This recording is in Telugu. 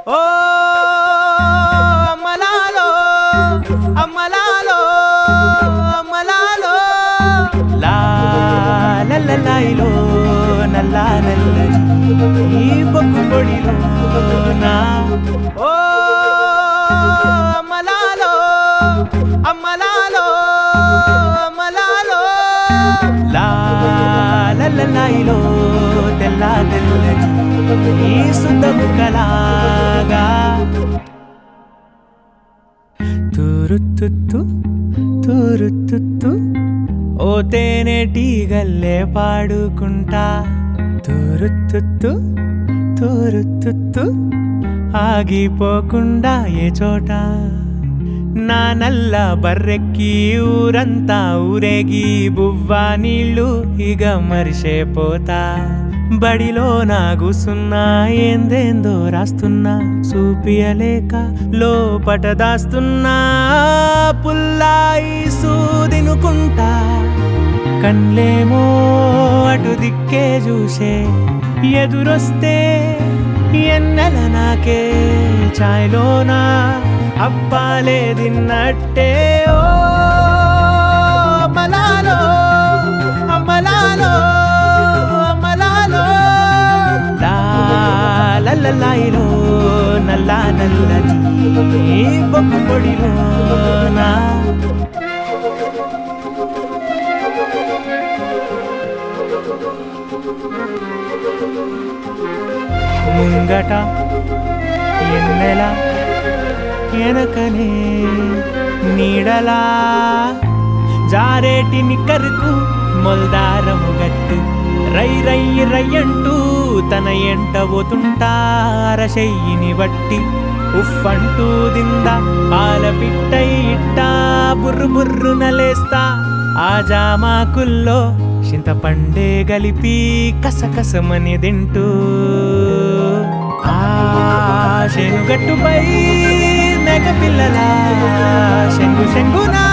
ఓ అమ్మలాలో అమ్మలాలో అమ్మలాలో లా లల్లలాయిలో నల్లా నల్లని ఈ బొగ్గు పొడిలో నా ఓ అమ్మలాలో అమ్మలాలో అమ్మలాలో లా లల్లలాయిలో తెల్లా తెల్లని ఈ సుద్దము కలాగా తూరుతుత్తు తూరుతుత్తు ఓ తేనెటీగల్లే పాడుకుంటా తూరుతుత్తు తూరుతుత్తు ఆగిపోకుండా ఏ చోట నా నల్ల బర్రెక్కి ఊరంతా ఊరేగి బువ్వా నీళ్ళు ఇక మరిసేపోతా బడిలో నా కూసున్నా ఏందేందో రాస్తున్నా చూపియలేక లోపట దాస్తున్నా పుల్లాయి సూదినుకుంటా కన్లేమో అటు దిక్కే చూసే ఎదురొస్తే ఎన్నెల నాకే ఛాయ్లోనా అప్పాలే తిన్నట్టే ఓ అమ్మలాలో అమ్మలాలో అమ్మలాలో లా లల్లలాయిలో నల్లా నల్లని బొగ్గు పొడిలో నా ముంగట ఎన్నెల ఎనకనే నీడలా జారేటి నిక్కరుకు మొల్దారము గట్టు రై రై రయ్యంటూ తన ఎంట పోతుంటారశయ్యిని బట్టి ఉఫ్ఫంటూ దింద పాల పిట్టై ఇట్టా బుర్రు బుర్రు నలేస్తా ఆ జామాకుల్లో చింతపండే గలిపి కసకసమని తింటూ ఆ శనుగట్టుపై నెగ పిల్లల శంగు శంగునా